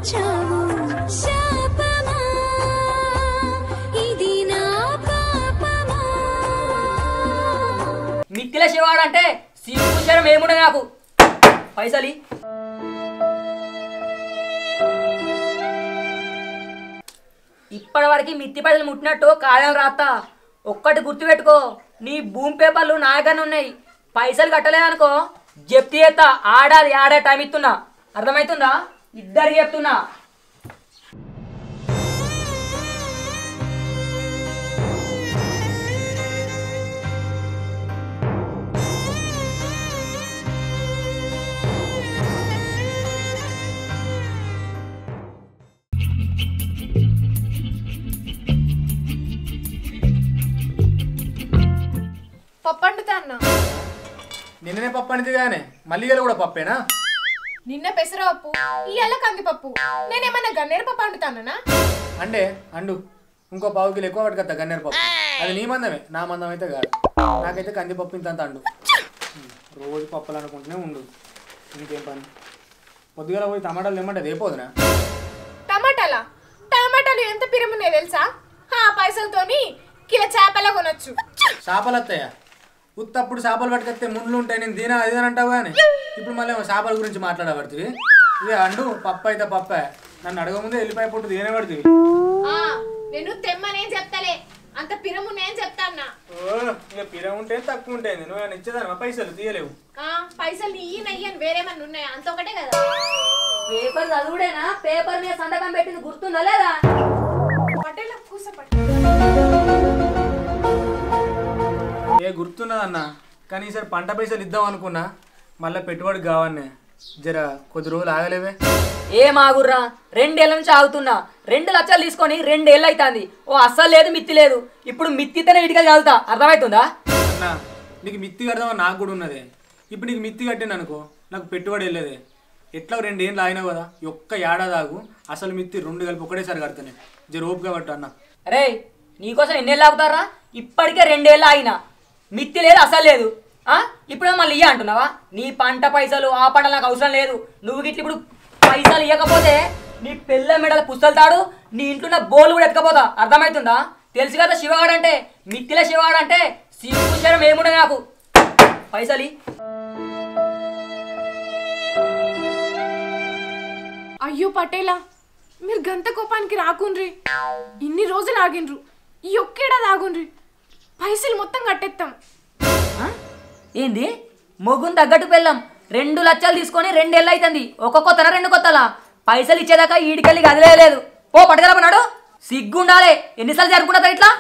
వచ్చావు శాపమా ఇది నా పాపమా మిత్తిల శివాడు అంటే సిగ్గు శరం ఏముండే నాకు పైసలి ఇప్పటివరకు మిత్తి పైసలు ముట్టినట్టు కాలం రాస్తా ఒక్కటి గుర్తుపెట్టుకో నీ భూమి పేపర్లు నాయకనే ఉన్నాయి పైసలు కట్టలేదనుకో జప్తి చేస్తా ఆడాది ఆడే టైం ఇస్తున్నా అర్థమవుతుందా ఇద్దరికి చెప్తున్నా పప్పు వండుతా అన్న నిన్ననే పప్పు అనేది కానీ మళ్ళీ ఇవాళ కూడా పప్పేనా నిన్న పెసరపప్పు ఇవాళ కందిపప్పు నేనేమన్నా గన్నేరు పప్పు వండుతానా అంటే అండు ఇంకో పావు కిలో ఎక్కువ పట్టుకొస్తా గన్నేరు పప్పు అది నీ మందమే నా మందం అయితే కాదు నాకైతే కందిపప్పు ఇంత అంత అండు ఉమ్, రోజు పప్పులు అనుకుంటూనే ఉండు ఇంకేం పని పొద్దుగాల పోయి టమాటాలు ఏమంటే రేపోదునా టమాటాలా టమాటాలు ఎంత పిరమున్నాయి తెలుసా ఆ పైసలతోని కిలో చేపల కొనొచ్చు చేపలు వస్తాయా ఉత్తప్పుడు చేపలు పట్టుకొస్తే ముండ్లు ఉంటాయి నేను దీనా అది అని అంటావు కానీ ఇప్పుడు మళ్ళీ ఏమో చేపల గురించి మాట్లాడబడుతుంది ఇక అండు పప్పు అయితే పప్పే నన్ను అడగముందే వెళ్ళిపోయి పుట్టు దీనే పడుతుంది ఆ, నేను తెమ్మనేం చెప్తలే అంత పిరమున్నాయని చెప్తా అన్న ఓ ఇక పిర ఉంటే తక్కువ ఉంటుంది నువ్వు ఏమైనా ఇచ్చేదానమా పైసలు తీయలేవు ఆ, పైసలు నెయ్యి నెయ్యి అని వేరేమన్నా ఉన్నాయా అంత ఒకటే కదా పేపర్ చదువుడేనా పేపర్ మీద సంతకం పెట్టింది గుర్తుందా లేదా పట్టేలా కూసపట్టు ఏ గుర్తున్నదన్న కానీ ఈసారి పంట పైసలు ఇద్దాం అనుకున్నా మళ్ళీ పెట్టుబడి కావన్నే జర కొద్ది రోజులు ఆగలేవే ఏం ఆగుర్రా రెండేళ్ల నుంచి ఆగుతున్నా రెండు లక్షలు తీసుకొని రెండేళ్ళు అవుతుంది ఓ అస్సలు లేదు మిత్తి లేదు ఇప్పుడు మిత్తితేనే ఇటుక చదువుతా అర్థమవుతుందా అన్న నీకు మిత్తి కడదామని నాకు కూడా ఉన్నదే ఇప్పుడు నీకు మిత్తి కట్టాను అనుకో నాకు పెట్టుబడి వెళ్ళేదే ఎట్లా రెండేళ్ళు ఆగినావు కదా ఈ ఒక్క ఏడాది ఆగు అసలు మిత్తి రెండు కలిపి ఒకటేసారి కడతానే జర ఓపిక పట్టు అన్న అరే నీకోసం ఎన్నేళ్ళు ఆగుతారా ఇప్పటికే రెండేళ్ళు ఆగినా మిత్తి లేదు అసలు లేదు ఆ ఇప్పుడు మళ్ళీ ఇయ్య అంటున్నావా నీ పంట పైసలు ఆ పంట నాకు అవసరం లేదు నువ్వు గిట్ల ఇప్పుడు పైసలు ఇవ్వకపోతే నీ పిల్ల మెడల పుస్తలు తాడు నీ ఇంట్లో ఉన్న బోలు కూడా ఎత్తుకపోతా అర్థమవుతుందా తెలుసు కదా శివగాడు అంటే మిత్తిల శివగాడు అంటే సిగ్గు శరం ఏముండే నాకు పైసలు ఇయ్యి. అయ్యో పటేలా మీరు గంత కోపానికి రాకుండ్రి ఇన్ని రోజులు ఆగిండ్రు ఈ ఒక్కేడాది ఆగుండ్రి పైసలు మొత్తం కట్టేస్తాం ఆ? ఏంది మొగుని తగ్గట్టు పెళ్ళం రెండు లక్షలు తీసుకొని రెండేళ్ళు అవుతుంది ఒక కొత్తన రెండు కొత్తలా పైసలు ఇచ్చేదాకా ఈడికెళ్ళి కదిలేదు పో పట్టుకెళ్ళమన్నాడు సిగ్గుండాలే ఎన్నిసార్లు జరుపుకుంటా ఇట్లా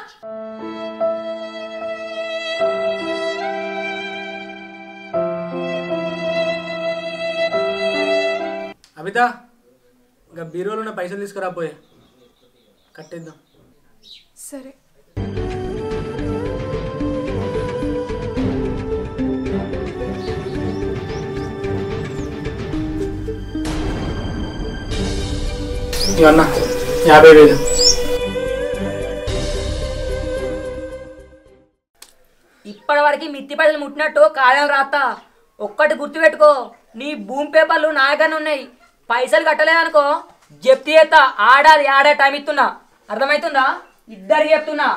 అబిత ఇంకా బీరోలో ఉన్న పైసలు తీసుకురాపోయే కట్టేద్దాం సరే ఇవన్న యాభై వేలు ఇప్పటివరకు మిత్తి పైసలు ముట్టినట్టు కాలం రాస్తా ఒక్కటి గుర్తుపెట్టుకో నీ భూమి పేపర్లు నాయకనే ఉన్నాయి పైసలు కట్టలేదనుకో జప్తి చేస్తా ఆడాది ఆడే టైం ఇస్తున్నా అర్థమవుతుందా ఇద్దరికి చెప్తున్నా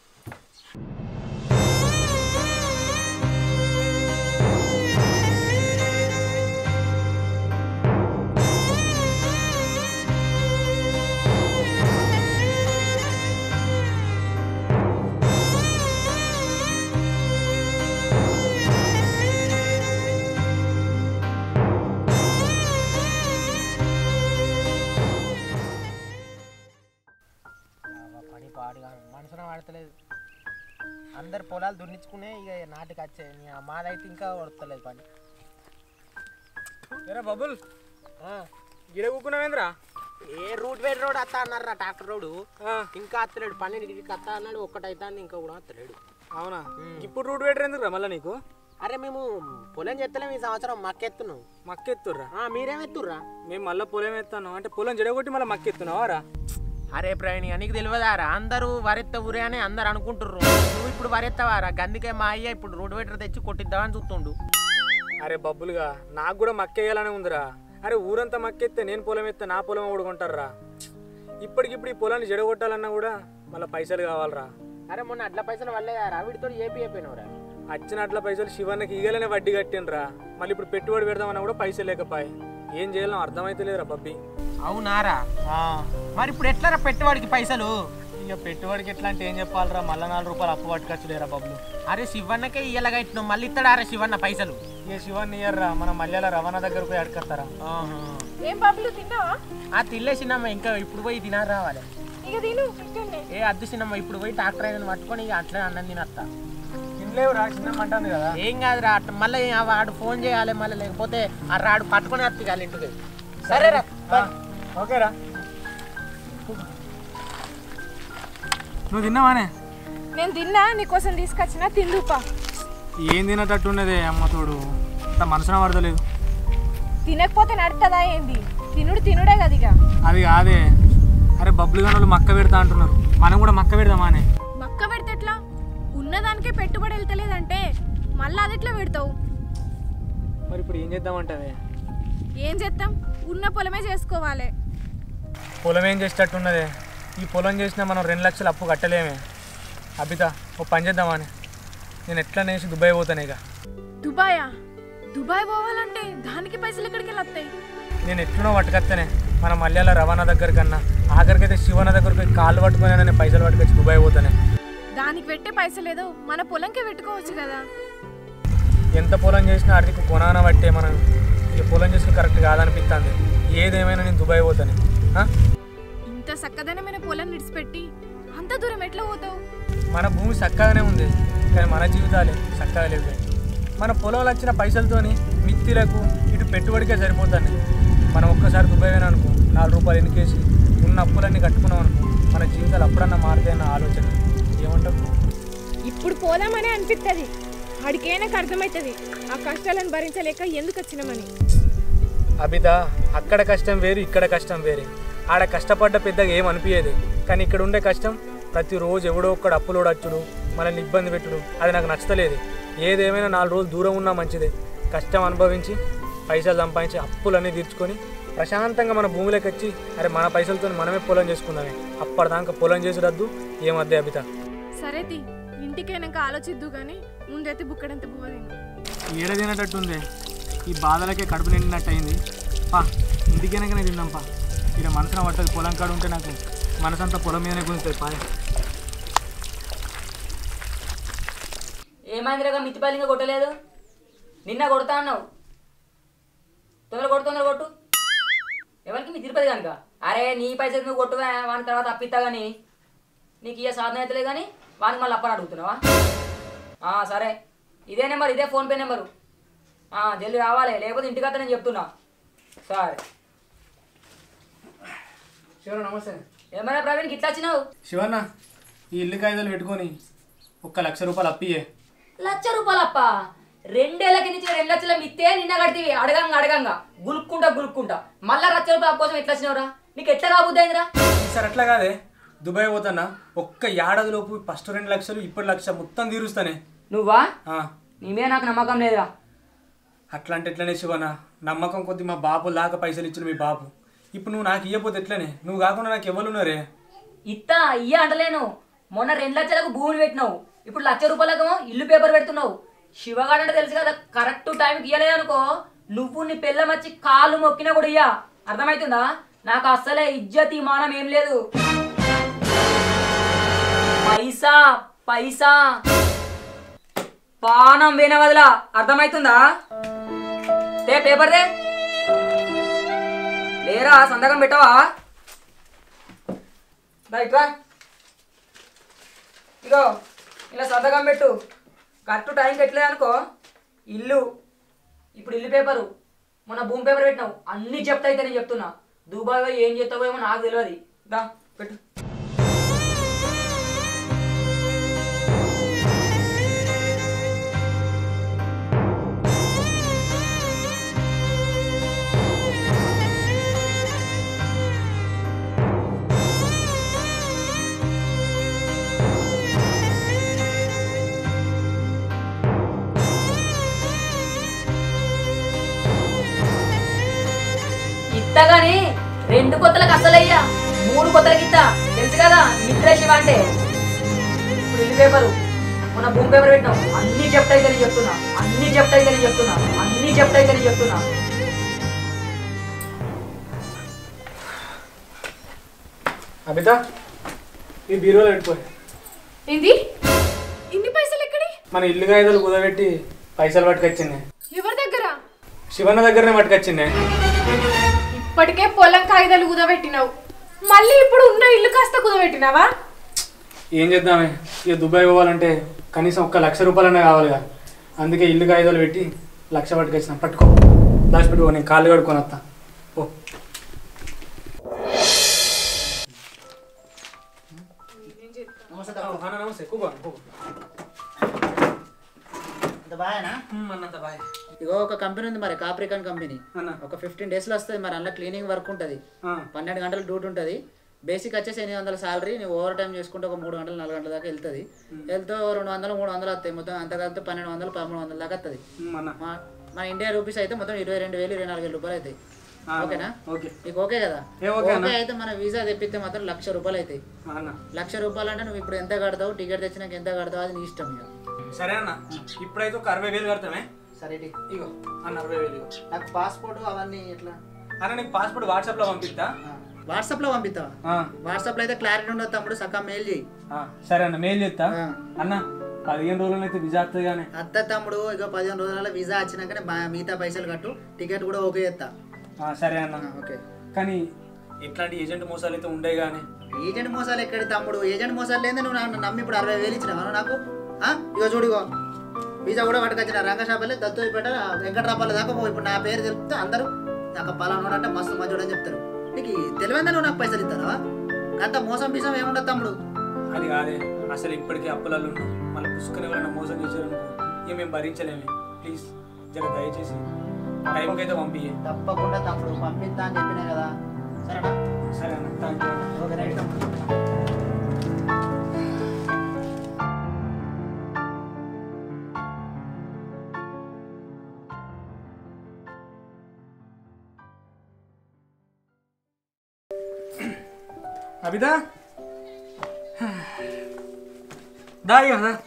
పని పాడుగా మనసున వాడతలేదు అందరు పొలాలు దున్నించుకునే ఇక నాటికి వచ్చే ఇక మాదైతే ఇంకా వడతలేదు పని ఎరా బబుల్ ఆ, గిడ కూకున్నావేంద్రా ఏ రూట్ వేరు రోడ్ అత్త అన్నారా ట్రాక్టర్ రోడ్ ఇంకా అత్తలేడు పన్నెండుకి అత్త అన్నాడు ఒక్కటైతే ఇంకా కూడా అత్తలేడు అవునా ఇప్పుడు రూట్ పెట్టరు ఎందుకురా మళ్ళీ నీకు అరే మేము పొలం చెత్తలేము ఈ సంవత్సరం మక్కెత్తున్నాం మక్కెత్తుర్రా ఆ, మీరేం ఎత్తుర్రా మేము మళ్ళీ పొలం ఎత్తాను అంటే పొలం జడగొట్టి మళ్ళీ మక్కెత్తున్నావా రా అరే ప్రయాణి నీకు తెలియదారా అందరూ వరెత్త ఊరే అని అందరు అనుకుంటుర్రు నువ్వు ఇప్పుడు వరెత్తవారా గందుకే మా అయ్య ఇప్పుడు రోడ్ వేటర్ తెచ్చి కొట్టిద్దామని చూస్తుండు అరే బబ్బులుగా నాకు కూడా మక్కేయాలని ఉందిరా అరే ఊరంతా మక్కెత్తే నేను పొలం ఎత్తే నా పొలం ఓడుకుంటారా ఇప్పటికిప్పుడు ఈ పొలాన్ని జడగొట్టాలన్నా కూడా మళ్ళీ పైసలు కావాలరా అరే మొన్న అట్ల పైసలు వల్లేదారా వీటితో ఏపీ అయిపోయినవరా వచ్చినట్ల పైసలు శివన్నకి ఈగలనే వడ్డీ కట్టినరా మళ్ళీ ఇప్పుడు పెట్టుబడి పెడదామన్నా కూడా పైసలు లేకపోయి ఏం చేయాలో అర్థమైతే లేదురా బబ్బి అవునారా మరి ఇప్పుడు ఎట్లా పెట్టుబడికి పైసలు ఇక పెట్టుబడికి ఎట్లా అంటే ఏం చెప్పాలరా మళ్ళీ నాలుగు రూపాయలు అప్పు పట్టుకొచ్చు లేరా బబ్బులు అరే శివన్నకే ఇయ్యలగా ఇట్టినావు మళ్ళీ ఇస్తాడా అరే శివన్న పైసలు ఇక శివాన్ని ఇయ్యర్రా మన మల్యాల రవాణా దగ్గర పోయి అడగస్తారా ఏం బాబులు తిన్నావా ఆ తిల్లే చిన్నమ్మ ఇంకా ఇప్పుడు పోయి తినాలి రావాలి ఇక తిను ఇక్కడనే ఏ అద్దు చిన్నమ్మ ఇప్పుడు పోయి ట్రాక్టర్ ఏదైనా పట్టుకొని ఇక అట్లనే అన్నం తినత్తా తినలేవురా చిన్న అంటుంది కదా ఏం కాదురా అట్ట మళ్ళీ ఆ వాడు ఫోన్ చేయాలి మళ్ళీ లేకపోతే ఆ రాడు పట్టుకొని వస్తుంది వాళ్ళ ఇంటికి సరేరా ఆ, ఓకేరా నువ్వు తిన్నావానే నేను తిన్నా నీకోసం తీసుకొచ్చిన తిందుపా ఏం తినేటట్టున్నదే అమ్మ తోడు అంత మనసున పడతలేదు తినకపోతే నడుతుందా ఏంది తినుడు తినుడే కదా ఇక అది కాదే అరే బబ్బులు గనులు మక్క పెడతా అంటున్నారు మనం కూడా మక్క పెడదామా అని మక్క పెడితే ఎట్లా ఉన్నదానికే పెట్టుబడి వెళ్తలేదంటే మళ్ళీ అది ఎట్లా పెడతావు మరి ఇప్పుడు ఏం చేద్దామంటావే ఏం చేస్తాం ఉన్న పొలమే చేసుకోవాలి పొలం ఏం చేసేటట్టున్నదే ఈ పొలం చేసినా మనం రెండు లక్షలు అప్పు కట్టలేమే అబిత ఓ పని చేద్దామని నేను ఎట్లా నేసి దుబాయ్ పోతాను ఇక దుబాయా దుబాయ్ పోవాలంటే దానికి పైసలు ఎక్కడికి వెళ్ళి వస్తాయి నేను ఎట్లునో పట్టుకొస్తేనే మన మల్యాల రవాణా దగ్గర కన్నా ఆఖరికైతే శివన దగ్గరకు పోయి కాళ్ళు పట్టుకొని నేను పైసలు పట్టుకొచ్చి దుబాయ్ పోతానే దానికి పెట్టే పైసలేదో మన పొలంకే పెట్టుకోవచ్చు కదా ఎంత పొలం చేసినా ఆర్థిక కొనాన పట్టే మనం ఈ పొలం చేసుకుని కరెక్ట్ కాదనిపిస్తుంది ఏదేమైనా నేను దుబాయ్ పోతాను ఆ? ఇంత చక్కదనమైన పొలం విడిచిపెట్టి అంత దూరం ఎట్లా పోతావు మన భూమి చక్కగానే ఉంది కానీ మన జీవితాలే చక్కగా లేవు మన పొలంలో వచ్చిన పైసలతోని మిత్తిలకు ఇటు పెట్టుబడికే సరిపోతాను మనం ఒక్కసారి దుబాయ్ పోయినా అనుకో నాలుగు రూపాయలు ఎన్నికేసి ఉన్న అప్పులన్నీ కట్టుకున్నాం అనుకో మన జీవితాలు అప్పుడన్నా మారుతాయన్న ఆలోచన ఏమంటావు ఇప్పుడు పోదామనే అనిపిస్తుంది అడికైనాక అర్థమవుతుంది ఆ కష్టాలను భరించలేక ఎందుకు వచ్చినామని అబిత అక్కడ కష్టం వేరు ఇక్కడ కష్టం వేరే ఆడ కష్టపడ్డ పెద్దగా ఏం అనిపించేది కానీ ఇక్కడ ఉండే కష్టం ప్రతిరోజు ఎవడో ఒక్కడు అప్పులోడు వచ్చుడు మనల్ని ఇబ్బంది పెట్టుడు అది నాకు నచ్చలేదు ఏదేమైనా నాలుగు రోజులు దూరం ఉన్నా మంచిదే కష్టం అనుభవించి పైసలు సంపాదించి అప్పులన్నీ తీర్చుకొని ప్రశాంతంగా మన భూమిలోకి వచ్చి అరే మన పైసలతో మనమే పొలం చేసుకుందామే అప్పటిదాకా పొలం చేసి రద్దు ఏమద్దే అబిత సరే తి ఇంటికైనాక ఆలోచిద్దు కానీ ముందైతే బుక్కడంత బువ్వ తిను ఏడ తినేటట్టుంది ఈ బాధలకే కడుపు నిండినట్టు అయింది పా ఇంటికైనాకనే తిందాం పా ఇక్కడ మనసున పట్టదు పొలం కాడు ఉంటే నాకు మనసంతా పొలం మీదనే గుంజుతుంది పాయ ఏమైందిరా మిత్తిపల్లి ఇంకా కొట్టలేదు నిన్న కొడతా అన్నావు తొందర కొట్టు తొందర కొట్టు ఎవరికి మీ తిరుపతి కనుక అరే నీ పైసలు నువ్వు కొట్టు వాని తర్వాత అప్పిస్తా కానీ నీకు ఇయ్య సాధన అవుతలే కానీ వానికి మళ్ళీ అప్పని అడుగుతున్నావా ఆ, సరే ఇదే నెంబర్ ఇదే ఫోన్పే నెంబరు ఆ, జల్దీ రావాలి లేకపోతే ఇంటికి నేను చెప్తున్నా సరే శివన్న నమస్తే ఏమైనా ప్రవీణ్ ఇట్లా వచ్చినావు శివన్న ఈ ఇల్లు కాగితాలు పెట్టుకొని ఒక్క లక్ష రూపాయలు అప్పియే లక్ష రూపాయలప్ప రెండేళ్ళకి నుంచి రెండు లక్షల మిత్తే నిన్న కడితే అడగంగా అడగంగా గులుక్కుంటా గులుక్కుంటా మళ్ళా లక్ష రూపాయల కోసం ఎట్లా వచ్చినవరా నీకు ఎట్లా రాబుద్ది అయిందిరా సార్ అట్లా కాదే దుబాయ్ పోతానా ఒక్క ఏడాదిలోపు ఫస్ట్ రెండు లక్షలు ఇప్పుడు లక్ష మొత్తం తీరుస్తానే నువ్వా ఆ, నీ మీద నాకు నమ్మకం లేదురా అట్లా అంటే ఎట్లనే శివన్న నమ్మకం కొద్ది మా బాపు లాగా పైసలు ఇచ్చిన మీ బాపు ఇప్పుడు నువ్వు నాకు ఇయ్యపోతే ఎట్లనే నువ్వు కాకుండా నాకు ఎవరున్నారే ఇత్తా ఇయ్య అంటలేను మొన్న రెండు లక్షలకు భూమిని పెట్టినావు ఇప్పుడు లక్ష రూపాయలకు ఇల్లు పేపర్ పెడుతున్నావు శివగాడు అంటే తెలుసు కదా కరెక్ట్ టైంకి ఇయ్యలేదు అనుకో నువ్వు నీ పిల్లం వచ్చి కాలు మొక్కినా కూడా ఇయ్య అర్థమవుతుందా నాకు అస్సలే ఇజ్జతి మానం ఏం లేదు పైసా పైసా పానం వినవదలా అర్థమవుతుందా తే పేపర్ దే లేరా సంతకం పెట్టవా దా ఇట్రా ఇగో ఇలా సంతకం పెట్టు కరెక్ట్ టైంకి ఎట్లేదు అనుకో ఇల్లు ఇప్పుడు ఇల్లు పేపరు మొన్న భూమి పేపర్ పెట్టినావు అన్ని చెప్తా అయితే నేను చెప్తున్నా దుబాయ్ పోయి ఏం చేస్తావో ఏమో నాకు తెలియదు దా పెట్టు రెండు కొత్తలకు అసలయ్యా మూడు కొత్తలకి ఇస్తా తెలుసు కదా మిత్రే శివ అంటే ఇప్పుడు ఇల్లు పేపరు మన భూమి పేపర్ పెట్టినాం అన్ని చెప్తాయి కానీ చెప్తున్నా అన్ని చెప్తాయి కానీ చెప్తున్నా అన్ని చెప్తాయి కానీ చెప్తున్నా అబిత ఈ బీరువాలో పెట్టుకో ఏంది ఇన్ని పైసలు ఎక్కడి మన ఇల్లు కాగితాలు కుదబెట్టి పైసలు పట్టుకొచ్చింది ఎవరి దగ్గర శివన్న దగ్గరనే పట్టుకొచ్చింది ఇప్పటికే పొలం కాగితాలు కుదబెట్టినావు మళ్ళీ ఇప్పుడు ఉన్న ఇల్లు కాస్త కుదబెట్టినావా ఏం చేద్దామే ఇక దుబాయ్ పోవాలంటే కనీసం ఒక్క లక్ష రూపాయలనే కావాలిగా అందుకే ఇల్లు కాగితాలు పెట్టి లక్ష పట్టుకొచ్చిన పట్టుకో దాచిపెట్టుకో నేను కాళ్ళు కడుక్కొని వస్తా ఓ అన్న, నమస్తే కూకో కూకో అంత బాగానా అన్నంత బాయ్ ఇగో ఒక కంపెనీ ఉంది మరి కాప్రికాన్ కంపెనీ అన్న ఒక ఫిఫ్టీన్ డేస్లో వస్తుంది మరి అందులో క్లీనింగ్ వర్క్ ఉంటుంది ఆ, పన్నెండు గంటలు డ్యూటీ ఉంటుంది బేసిక్ వచ్చేసి ఎనిమిది వందల సాలరీ నువ్వు ఓవర్ టైం చేసుకుంటే ఒక మూడు గంటలు నాలుగు గంటల దాకా వెళ్తుంది వెళ్తే రెండు వందలు మూడు వందలు వస్తాయి మొత్తం అంత కలిపితే పన్నెండు వందలు పదమూడు వందల దాకా వస్తుంది ఉమ్, అన్న మా మన ఇండియా రూపీస్ అయితే మొత్తం ఇరవై రెండు వేలు ఇరవై నాలుగు వేలు రూపాయలు అవుతాయి ఆ, ఓకేనా ఓకే నీకు ఓకే కదా ఏ ఓకే అన్న. ఓకే అయితే మన వీసా తెప్పిస్తే మాత్రం లక్ష రూపాయలు అవుతాయి అన్న లక్ష రూపాయలు అంటే నువ్వు ఇప్పుడు ఎంత కడతావు టికెట్ తెచ్చినాక ఎంత కడతావు అది నీ ఇష్టం ఇక సరే అన్న ఇప్పుడైతే ఒక అరవై వేలు కడతామే సరే టి. ఇగో అన్న అరవై వేలు ఇగో నాకు పాస్పోర్ట్ అవన్నీ ఎట్లా అన్న నీకు పాస్పోర్ట్ వాట్సాప్లో పంపిస్తా వాట్సాప్లో పంపిస్తావా ఆ, వాట్సాప్లో అయితే క్లారిటీ ఉండదు తమ్ముడు సక్క మెయిల్ చేయి ఆ, సరే అన్న మెయిల్ చేస్తా ఆ. అన్న పదిహేను రోజులు అయితే విజా వస్తుంది కానీ అత్త తమ్ముడు ఇక పదిహేను రోజుల వీసా వచ్చినాకనే బా- మిగతా పైసలు కట్టు టికెట్ కూడా ఓకే చేస్తా ఆ, సరే అన్న ఆ, ఓకే కానీ ఇట్లాంటి ఏజెంట్ మోసాలు అయితే ఉండే కానీ ఏజెంట్ మోసాలు ఎక్కడి తమ్ముడు ఏజెంట్ మోసాలు లేదా నువ్వు నన్ను నమ్మి ఇప్పుడు అరవై వేలు ఇచ్చినావా నువ్వు నాకు ఆ? ఇగో చూడు ఇగో వీసా కూడా పట్టుకొచ్చిన రంగశాపల్లి దత్తోపేట వెంకటరాపాల దాకా పో ఇప్పుడు నా పేరు తెలిపితే అందరూ నాకు పలానోడు అంటే మస్తు మంచోడు అని చెప్తారు నీకు తెలివైందా నువ్వు నాకు పైసలు ఇస్తావా అంత మోసం బీసం ఏముండదు తమ్ముడు అది కాదే అసలు ఇప్పటికీ అప్పులలో ఉన్నాం మళ్ళీ పుసుకొని ఎవరైనా మోసం చేశారనుకో ఇక మేము భరించలేమే ప్లీజ్ జర దయచేసి టైంకి అయితే పంపియే తప్పకుండా తమ్ముడు పంపిస్తా అని చెప్పినా కదా సరేనా సరే అన్న థ్యాంక్ యూ అన్న ఓకే రైట్ తమ్ముడు అబిదా దా ఇక దా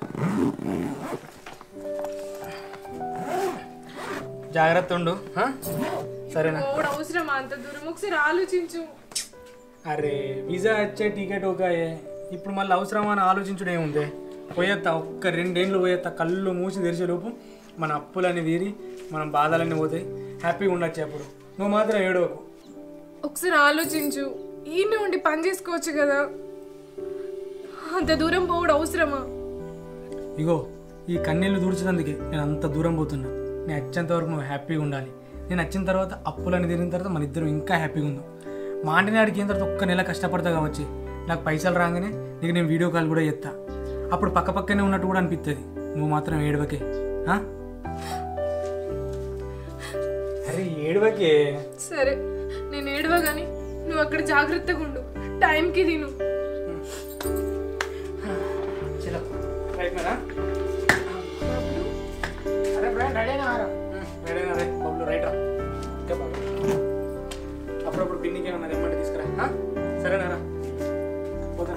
జాగ్రత్త ఉండు ఆ? సరేనా ఓడు అవసరమా అంత దూరం ఒకసారి ఆలోచించు అరే వీసా వచ్చే టికెట్ ఒక ఇప్పుడు మళ్ళీ అవసరమా అని ఆలోచించుడు ఏముంది పోయేత్తా ఒక్క రెండేళ్ళు పోయేత్తా కళ్ళు మూసి తెరిచే లోపు మన అప్పులన్నీ తీరి మన బాధలన్నీ పోతాయి హ్యాపీగా ఉండొచ్చు అప్పుడు నువ్వు మాత్రం ఏడవకు ఒకసారి ఆలోచించు ఈయన ఉండి పని చేసుకోవచ్చు కదా అంత దూరం పోవడం అవసరమా ఇగో ఈ కన్నీళ్ళు దూర్చినందుకే నేను అంత దూరం పోతున్నా నేను వచ్చేంత వరకు నువ్వు హ్యాపీగా ఉండాలి నేను వచ్చిన తర్వాత అప్పులని తిరిగిన తర్వాత మన ఇద్దరం ఇంకా హ్యాపీగా ఉందాం మా ఆంటీని ఆడికి అయిన తర్వాత ఒక్క నెల కష్టపడతా కావచ్చు నాకు పైసలు రాగానే నీకు నేను వీడియో కాల్ కూడా చేస్తా అప్పుడు పక్క పక్కనే ఉన్నట్టు కూడా అనిపిస్తుంది నువ్వు మాత్రం ఏడవకే ఆ? అరే ఏడవకే సరే నేను ఏడవా గాని నువ్వు అక్కడ జాగ్రత్తగా ఉండు టైంకి తిను చలో రైట్ మేరా అరే బ్రాండ్ రెడీనా రెడీనా రే బబ్లు రైట్ రా ఓకే బాబు అప్పుడప్పుడు పిన్నికి ఏమన్నా తెమ్మంటే తీసుకురా ఆ? సరేనా రా పోతానే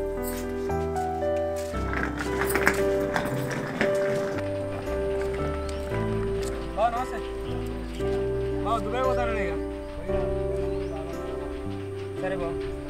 బావ నమస్తే బావ దుబాయ్ పోతాను ఇక సరే బావ